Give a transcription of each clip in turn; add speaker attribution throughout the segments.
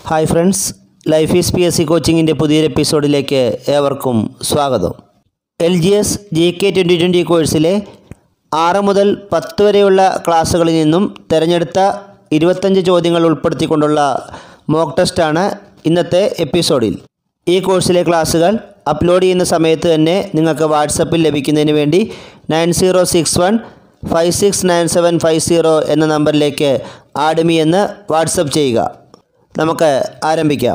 Speaker 1: hi friends life is P S C കോച്ചിങ്ങിൻ്റെ പുതിയൊരു എപ്പിസോഡിലേക്ക് ഏവർക്കും സ്വാഗതം L G S G K twenty twenty കോഴ്സിലെ ആറ് മുതൽ പത്ത് വരെയുള്ള ക്ലാസ്സുകളിൽ നിന്നും തിരഞ്ഞെടുത്ത ഇരുപത്തഞ്ച് ചോദ്യങ്ങൾ ഉൾപ്പെടുത്തിക്കൊണ്ടുള്ള മോക്ക് ടെസ്റ്റാണ് ഇന്നത്തെ എപ്പിസോഡിൽ ഈ കോഴ്സിലെ ക്ലാസ്സുകൾ അപ്ലോഡ് ചെയ്യുന്ന സമയത്ത് തന്നെ നിങ്ങൾക്ക് വാട്സപ്പിൽ ലഭിക്കുന്നതിന് വേണ്ടി nine zero six one five six nine seven five zero എന്ന നമ്പറിലേക്ക് ആഡ്മി എന്ന് വാട്സപ്പ് ചെയ്യുക നമുക്ക് ആരംഭിക്കാം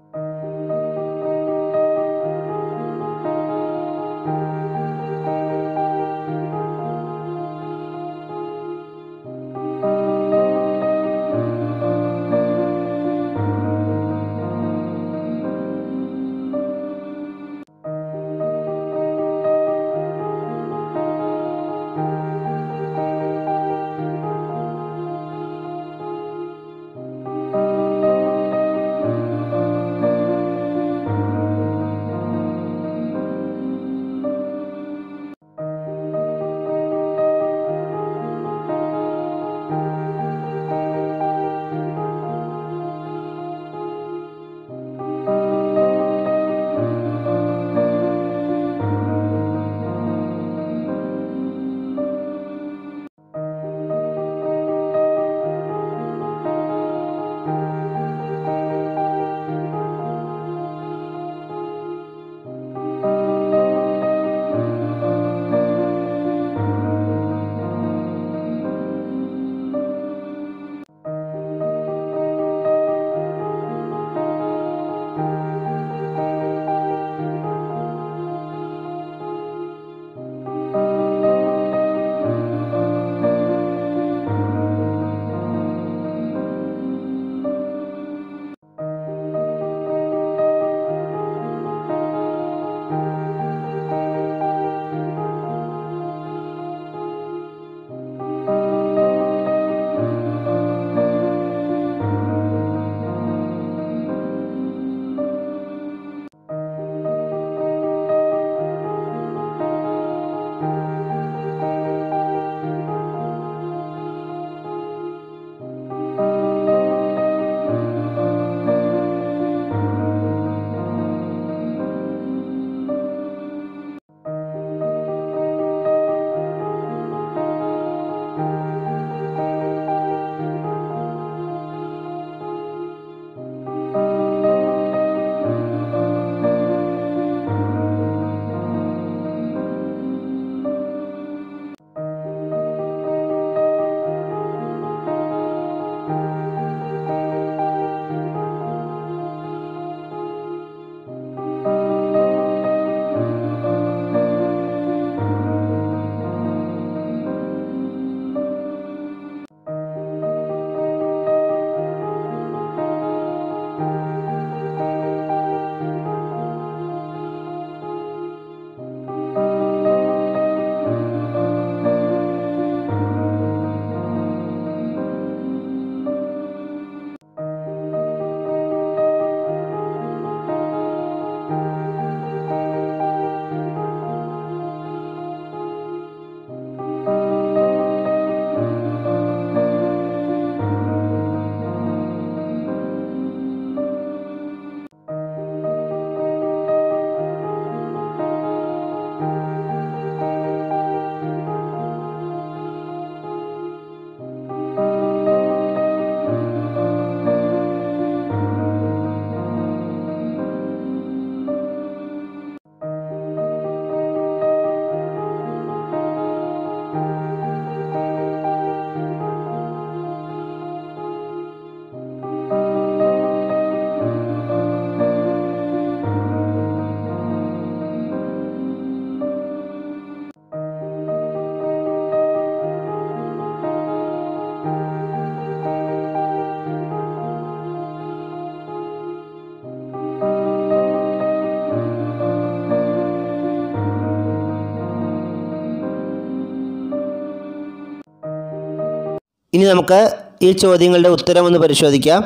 Speaker 1: ഇനി നമുക്ക് ഈ ചോദ്യങ്ങളുടെ ഉത്തരമൊന്ന് പരിശോധിക്കാം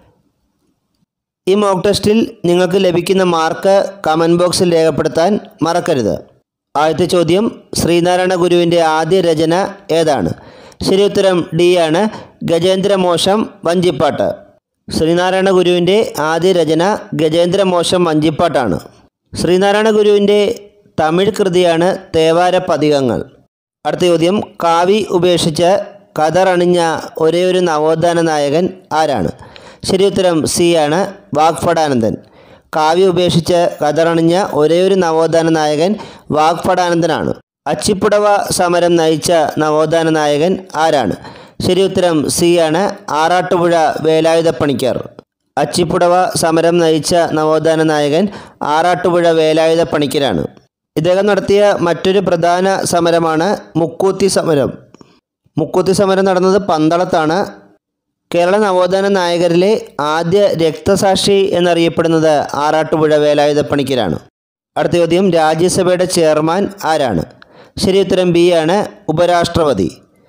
Speaker 1: ഈ മോക്ക് ടെസ്റ്റിൽ നിങ്ങൾക്ക് ലഭിക്കുന്ന മാർക്ക് കമൻറ്റ് ബോക്സിൽ രേഖപ്പെടുത്താൻ മറക്കരുത് ആദ്യത്തെ ചോദ്യം ശ്രീനാരായണ ഗുരുവിൻ്റെ ആദ്യ രചന ഏതാണ് ശരി ഉത്തരം ഡി ആണ് ഗജേന്ദ്രമോശം വഞ്ചിപ്പാട്ട് ശ്രീനാരായണ ഗുരുവിൻ്റെ ആദ്യ രചന ഗജേന്ദ്രമോശം വഞ്ചിപ്പാട്ടാണ് ശ്രീനാരായണ ഗുരുവിൻ്റെ തമിഴ് കൃതിയാണ് തേവാര പതികങ്ങൾ അടുത്ത ചോദ്യം കാവി ഉപേക്ഷിച്ച് കതറണിഞ്ഞ ഒരേ ഒരു നവോത്ഥാന നായകൻ ആരാണ് ശരി ഉത്തരം സി ആണ് വാഗ്ഭടാനന്ദൻ കാവ്യ ഉപേക്ഷിച്ച് കതറണിഞ്ഞ ഒരേ ഒരു നവോത്ഥാന നായകൻ വാഗ്ഭടാനന്ദനാണ് അച്ചിപ്പുടവ സമരം നയിച്ച നവോത്ഥാന നായകൻ ആരാണ് ശരി ഉത്തരം സി ആണ് ആറാട്ടുപുഴ വേലായുധപ്പണിക്കർ അച്ചിപ്പുടവ സമരം നയിച്ച നവോത്ഥാന നായകൻ ആറാട്ടുപുഴ വേലായുധപ്പണിക്കരാണ് ഇദ്ദേഹം നടത്തിയ മറ്റൊരു പ്രധാന സമരമാണ് മുക്കൂത്തി സമരം മുക്കൂത്തി സമരം നടന്നത് പന്തളത്താണ് കേരള നവോത്ഥാന നായകരിലെ ആദ്യ രക്തസാക്ഷി എന്നറിയപ്പെടുന്നത് ആറാട്ടുപുഴ വേലായുധപ്പണിക്കരാണ് അടുത്ത ചോദ്യം രാജ്യസഭയുടെ ചെയർമാൻ ആരാണ് ശരി ഉത്തരം ബി ആണ് ഉപരാഷ്ട്രപതി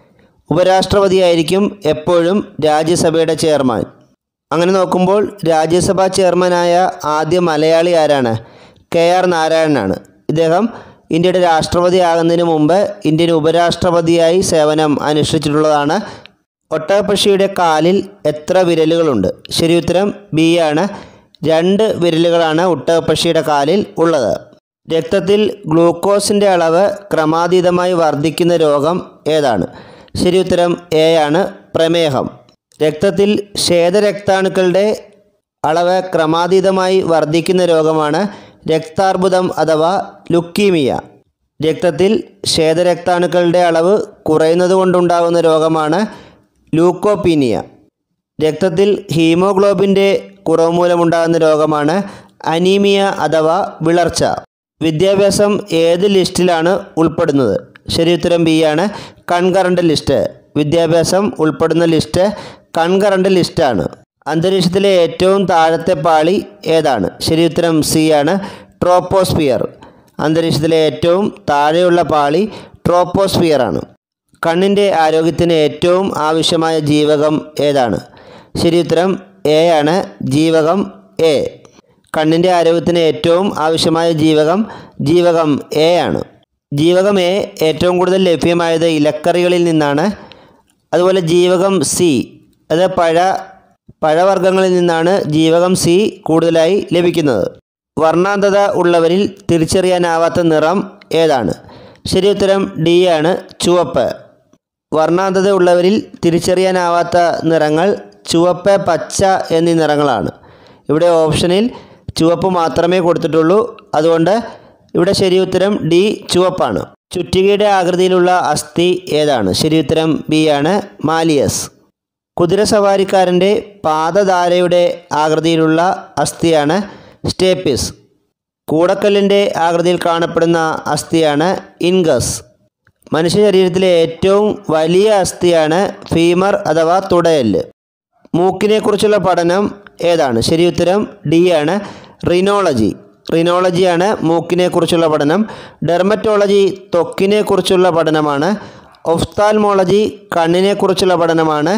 Speaker 1: ഉപരാഷ്ട്രപതിയായിരിക്കും എപ്പോഴും രാജ്യസഭയുടെ ചെയർമാൻ അങ്ങനെ നോക്കുമ്പോൾ രാജ്യസഭാ ചെയർമാനായ ആദ്യ മലയാളി ആരാണ് കെ ആർ നാരായണനാണ് ഇദ്ദേഹം ഇന്ത്യയുടെ രാഷ്ട്രപതി ആകുന്നതിന് മുമ്പ് ഇന്ത്യൻ ഉപരാഷ്ട്രപതിയായി സേവനം അനുഷ്ഠിച്ചിട്ടുള്ളതാണ് ഒട്ടകപ്പക്ഷിയുടെ കാലിൽ എത്ര വിരലുകളുണ്ട് ശരി ഉത്തരം ബി ആണ് രണ്ട് വിരലുകളാണ് ഒട്ടകപ്പക്ഷിയുടെ കാലിൽ ഉള്ളത് രക്തത്തിൽ ഗ്ലൂക്കോസിൻ്റെ അളവ് ക്രമാതീതമായി വർദ്ധിക്കുന്ന രോഗം ഏതാണ് ശരി ഉത്തരം എ ആണ് പ്രമേഹം രക്തത്തിൽ ശ്വേതരക്താണുക്കളുടെ അളവ് ക്രമാതീതമായി വർദ്ധിക്കുന്ന രോഗമാണ് രക്താർബുദം അഥവാ ലുക്കീമിയ രക്തത്തിൽ ശ്വേതരക്താണുക്കളുടെ അളവ് കുറയുന്നത് കൊണ്ടുണ്ടാകുന്ന രോഗമാണ് ലൂക്കോപീനിയ രക്തത്തിൽ ഹീമോഗ്ലോബിൻ്റെ കുറവ് മൂലമുണ്ടാകുന്ന രോഗമാണ് അനീമിയ അഥവാ വിളർച്ച വിദ്യാഭ്യാസം ഏത് ലിസ്റ്റിലാണ് ഉൾപ്പെടുന്നത് ശരി ഉത്തരം ബി ആണ് കൺകറണ്ട് ലിസ്റ്റ് വിദ്യാഭ്യാസം ഉൾപ്പെടുന്ന ലിസ്റ്റ് കൺകറണ്ട് ലിസ്റ്റാണ് അന്തരീക്ഷത്തിലെ ഏറ്റവും താഴത്തെ പാളി ഏതാണ് ശരി ഉത്തരം സി ആണ് ട്രോപ്പോസ്ഫിയർ അന്തരീക്ഷത്തിലെ ഏറ്റവും താഴെയുള്ള പാളി ട്രോപ്പോസ്ഫിയർ ആണ് കണ്ണിൻ്റെ ആരോഗ്യത്തിന് ഏറ്റവും ആവശ്യമായ ജീവകം ഏതാണ് ശരി ഉത്തരം എ ആണ് ജീവകം എ കണ്ണിൻ്റെ ആരോഗ്യത്തിന് ഏറ്റവും ആവശ്യമായ ജീവകം ജീവകം എ ആണ് ജീവകം എ ഏറ്റവും കൂടുതൽ ലഭ്യമായത് ഇലക്കറികളിൽ നിന്നാണ് അതുപോലെ ജീവകം സി അത് പഴ പഴവർഗ്ഗങ്ങളിൽ നിന്നാണ് ജീവകം സി കൂടുതലായി ലഭിക്കുന്നത് വർണ്ണാന്തത ഉള്ളവരിൽ തിരിച്ചറിയാനാവാത്ത നിറം ഏതാണ് ശരി ഉത്തരം ഡി ആണ് ചുവപ്പ് വർണ്ണാന്തത ഉള്ളവരിൽ തിരിച്ചറിയാനാവാത്ത നിറങ്ങൾ ചുവപ്പ് പച്ച എന്നീ നിറങ്ങളാണ് ഇവിടെ ഓപ്ഷനിൽ ചുവപ്പ് മാത്രമേ കൊടുത്തിട്ടുള്ളൂ അതുകൊണ്ട് ഇവിടെ ശരി ഉത്തരം ഡി ചുവപ്പാണ് ചുറ്റികയുടെ ആകൃതിയിലുള്ള അസ്ഥി ഏതാണ് ശരി ഉത്തരം ബി ആണ് മാലിയസ് കുതിരസവാരിക്കാരൻ്റെ പാദധാരയുടെ ആകൃതിയിലുള്ള അസ്ഥിയാണ് സ്റ്റേപ്പിസ് കൂടക്കല്ലിൻ്റെ ആകൃതിയിൽ കാണപ്പെടുന്ന അസ്ഥിയാണ് ഇൻഗസ് മനുഷ്യ ശരീരത്തിലെ ഏറ്റവും വലിയ അസ്ഥിയാണ് ഫീമർ അഥവാ തുടയല് മൂക്കിനെക്കുറിച്ചുള്ള പഠനം ഏതാണ് ശരി ഉത്തരം ഡി ആണ് റിനോളജി റിനോളജിയാണ് മൂക്കിനെക്കുറിച്ചുള്ള പഠനം ഡെർമറ്റോളജി ത്വക്കിനെക്കുറിച്ചുള്ള പഠനമാണ് ഒഫ്താൽമോളജി കണ്ണിനെക്കുറിച്ചുള്ള പഠനമാണ്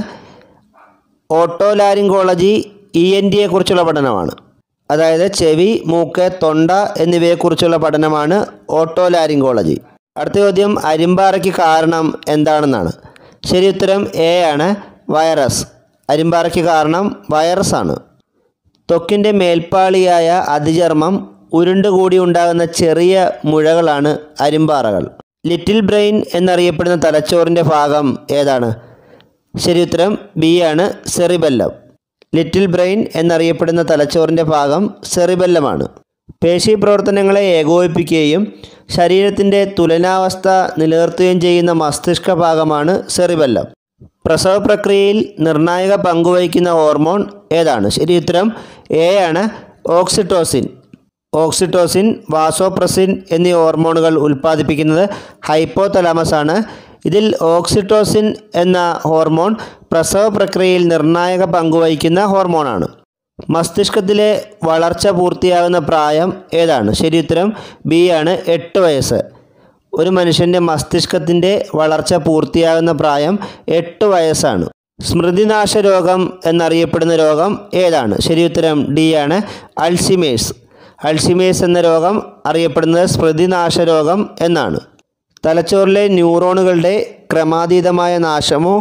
Speaker 1: ഓട്ടോലാരിങ്കോളജി ഇ എൻ ഡിയെക്കുറിച്ചുള്ള പഠനമാണ് അതായത് ചെവി മൂക്ക് തൊണ്ട എന്നിവയെക്കുറിച്ചുള്ള പഠനമാണ് ഓട്ടോലാരിങ്കോളജി അടുത്ത ചോദ്യം അരിമ്പാറയ്ക്ക് കാരണം എന്താണെന്നാണ് ശരി ഉത്തരം എ ആണ് വൈറസ് അരിമ്പാറയ്ക്ക് കാരണം വൈറസ് ആണ് ത്വക്കിൻ്റെ മേൽപ്പാളിയായ അതിചർമ്മം ഉരുണ്ടുകൂടി ഉണ്ടാകുന്ന ചെറിയ മുഴകളാണ് അരിമ്പാറകൾ ലിറ്റിൽ ബ്രെയിൻ എന്നറിയപ്പെടുന്ന തലച്ചോറിൻ്റെ ഭാഗം ഏതാണ് ശരി ഉത്തരം ബി ആണ് സെറിബെല്ലം ലിറ്റിൽ ബ്രെയിൻ എന്നറിയപ്പെടുന്ന തലച്ചോറിൻ്റെ ഭാഗം സെറിബെല്ലമാണ് പേശി പ്രവർത്തനങ്ങളെ ഏകോപിപ്പിക്കുകയും ശരീരത്തിൻ്റെ തുലനാവസ്ഥ നിലനിർത്തുകയും ചെയ്യുന്ന മസ്തിഷ്ക ഭാഗമാണ് സെറിബെല്ലം പ്രസവ പ്രക്രിയയിൽ നിർണായക പങ്കുവഹിക്കുന്ന ഹോർമോൺ ഏതാണ് ശരി ഉത്തരം എ ആണ് ഓക്സിറ്റോസിൻ ഓക്സിറ്റോസിൻ വാസോപ്രസിൻ എന്നീ ഹോർമോണുകൾ ഉൽപ്പാദിപ്പിക്കുന്നത് ഹൈപ്പോതലാമസ് ആണ് ഇതിൽ ഓക്സിറ്റോസിൻ എന്ന ഹോർമോൺ പ്രസവ പ്രക്രിയയിൽ നിർണായക പങ്കുവഹിക്കുന്ന ഹോർമോണാണ് മസ്തിഷ്കത്തിലെ വളർച്ച പൂർത്തിയാകുന്ന പ്രായം ഏതാണ് ശരി ഉത്തരം ബി ആണ് എട്ട് വയസ്സ് ഒരു മനുഷ്യൻ്റെ മസ്തിഷ്കത്തിൻ്റെ വളർച്ച പൂർത്തിയാകുന്ന പ്രായം എട്ട് വയസ്സാണ് സ്മൃതിനാശ രോഗം എന്നറിയപ്പെടുന്ന രോഗം ഏതാണ് ശരി ഉത്തരം ഡി ആണ് അൾസിമേഴ്സ് അൾസിമേഴ്സ് എന്ന രോഗം അറിയപ്പെടുന്നത് സ്മൃതിനാശ രോഗം എന്നാണ് തലച്ചോറിലെ ന്യൂറോണുകളുടെ ക്രമാതീതമായ നാശമോ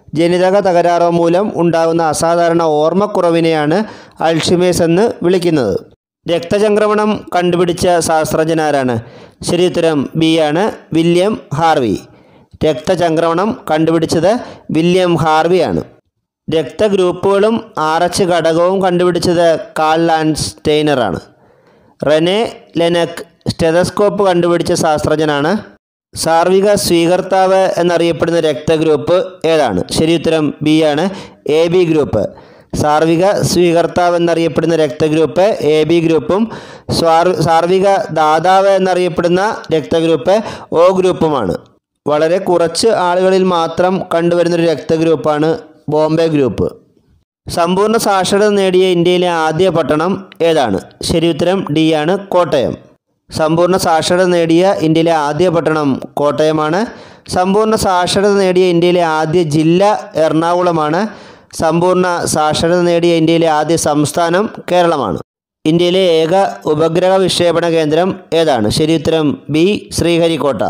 Speaker 1: ജനിതക തകരാറോ മൂലം ഉണ്ടാകുന്ന അസാധാരണ ഓർമ്മക്കുറവിനെയാണ് അൾഷിമേഴ്സ് എന്ന് വിളിക്കുന്നത് രക്തചംക്രമണം കണ്ടുപിടിച്ച ശാസ്ത്രജ്ഞനാരാണ് ശരിയുത്തരം ബി ആണ് വില്യം ഹാർവി രക്തചംക്രമണം കണ്ടുപിടിച്ചത് വില്യം ഹാർവിയാണ് രക്തഗ്രൂപ്പുകളും ആർ എച്ച് ഘടകവും കണ്ടുപിടിച്ചത് കാൾ ലാൻഡ് സ്റ്റെയ്നറാണ് റെനെ ലെനക് സ്റ്റെതസ്കോപ്പ് കണ്ടുപിടിച്ച ശാസ്ത്രജ്ഞനാണ് സാർവിക സ്വീകർത്താവ് എന്നറിയപ്പെടുന്ന രക്തഗ്രൂപ്പ് ഏതാണ് ശരിയുത്തരം ബി ആണ് എ ബി ഗ്രൂപ്പ് സാർവിക സ്വീകർത്താവ് എന്നറിയപ്പെടുന്ന രക്തഗ്രൂപ്പ് എ ബി ഗ്രൂപ്പും സ്വാർ സാർവിക ദാതാവ് എന്നറിയപ്പെടുന്ന രക്തഗ്രൂപ്പ് ഒ ഗ്രൂപ്പുമാണ് വളരെ കുറച്ച് ആളുകളിൽ മാത്രം കണ്ടുവരുന്നൊരു രക്തഗ്രൂപ്പാണ് ബോംബെ ഗ്രൂപ്പ് സമ്പൂർണ്ണ സാക്ഷരത നേടിയ ഇന്ത്യയിലെ ആദ്യ പട്ടണം ഏതാണ് ശരിയുത്തരം ഡി ആണ് കോട്ടയം സമ്പൂർണ്ണ സാക്ഷരത നേടിയ ഇന്ത്യയിലെ ആദ്യ പട്ടണം കോട്ടയമാണ് സമ്പൂർണ്ണ സാക്ഷരത നേടിയ ഇന്ത്യയിലെ ആദ്യ ജില്ല എറണാകുളമാണ് സമ്പൂർണ്ണ സാക്ഷരത നേടിയ ഇന്ത്യയിലെ ആദ്യ സംസ്ഥാനം കേരളമാണ് ഇന്ത്യയിലെ ഏക ഉപഗ്രഹ വിക്ഷേപണ കേന്ദ്രം ഏതാണ് ശരിയുത്തരം ബി ശ്രീഹരിക്കോട്ട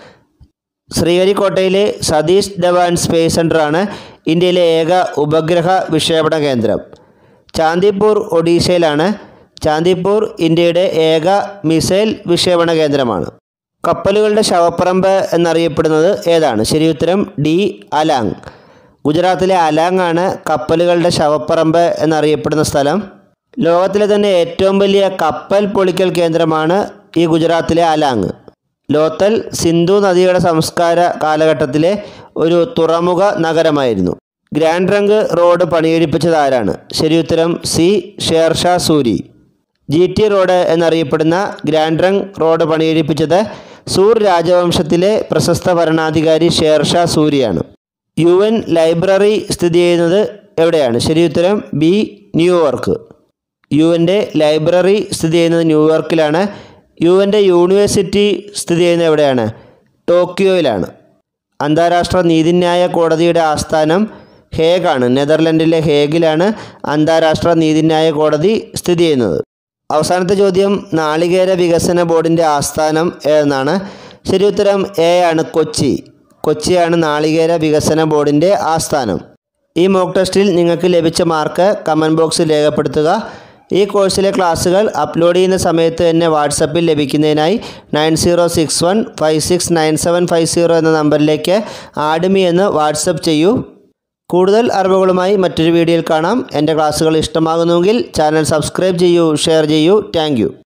Speaker 1: ശ്രീഹരിക്കോട്ടയിലെ സതീഷ് ധവാൻ സ്പേസ് സെൻ്ററാണ് ഇന്ത്യയിലെ ഏക ഉപഗ്രഹ വിക്ഷേപണ കേന്ദ്രം ചാന്ദിപ്പൂർ ഒഡീഷയിലാണ് ചാന്ദിപ്പൂർ ഇന്ത്യയുടെ ഏക മിസൈൽ വിക്ഷേപണ കേന്ദ്രമാണ് കപ്പലുകളുടെ ശവപ്പറമ്പ് എന്നറിയപ്പെടുന്നത് ഏതാണ് ശരിയുത്തരം ഡി അലാങ് ഗുജറാത്തിലെ അലാങ് ആണ് കപ്പലുകളുടെ ശവപ്പറമ്പ് എന്നറിയപ്പെടുന്ന സ്ഥലം ലോകത്തിലെ തന്നെ ഏറ്റവും വലിയ കപ്പൽ പൊളിക്കൽ കേന്ദ്രമാണ് ഈ ഗുജറാത്തിലെ അലാങ് ലോത്തൽ സിന്ധു നദിയുടെ സംസ്കാര കാലഘട്ടത്തിലെ ഒരു തുറമുഖ നഗരമായിരുന്നു ഗ്രാൻഡ് റങ്ക് റോഡ് പണിയെടുപ്പിച്ചത് ആരാണ് ശരിയുത്തരം C Sher Shah Suri G T road എന്നറിയപ്പെടുന്ന ഗ്രാൻഡ് റങ്ക് റോഡ് പണിയെടുപ്പിച്ചത് സൂർ രാജവംശത്തിലെ പ്രശസ്ത ഭരണാധികാരി ഷേർഷാ സൂരിയാണ് യു എൻ ലൈബ്രറി സ്ഥിതി ചെയ്യുന്നത് എവിടെയാണ് ശരിയുത്തരം ബി ന്യൂയോർക്ക് യു എൻ്റെ ലൈബ്രറി സ്ഥിതി ചെയ്യുന്നത് ന്യൂയോർക്കിലാണ് യു എൻ്റെ യൂണിവേഴ്സിറ്റി സ്ഥിതി ചെയ്യുന്നത് എവിടെയാണ് ടോക്കിയോയിലാണ് അന്താരാഷ്ട്ര നീതിന്യായ കോടതിയുടെ ആസ്ഥാനം ഹേഗാണ് നെതർലൻഡിലെ ഹേഗിലാണ് അന്താരാഷ്ട്ര നീതിന്യായ കോടതി സ്ഥിതി ചെയ്യുന്നത് അവസാനത്തെ ചോദ്യം നാളികേര വികസന ബോർഡിൻ്റെ ആസ്ഥാനം ഏതെന്നാണ് ശരിയുത്തരം എ ആണ് കൊച്ചി കൊച്ചിയാണ് നാളികേര വികസന ബോർഡിൻ്റെ ആസ്ഥാനം ഈ മോക്ക് ടെസ്റ്റിൽ നിങ്ങൾക്ക് ലഭിച്ച മാർക്ക് കമൻറ്റ് ബോക്സിൽ രേഖപ്പെടുത്തുക ഈ കോഴ്സിലെ ക്ലാസ്സുകൾ അപ്ലോഡ് ചെയ്യുന്ന സമയത്ത് തന്നെ വാട്സപ്പിൽ ലഭിക്കുന്നതിനായി nine zero six one five six nine seven five zero എന്ന നമ്പറിലേക്ക് ആഡ്മി എന്ന് വാട്സപ്പ് ചെയ്യൂ കൂടുതൽ അറിവുകളുമായി മറ്റൊരു വീഡിയോയിൽ കാണാം എൻ്റെ ക്ലാസ്സുകൾ ഇഷ്ടമാകുന്നുവെങ്കിൽ ചാനൽ സബ്സ്ക്രൈബ് ചെയ്യൂ ഷെയർ ചെയ്യൂ താങ്ക്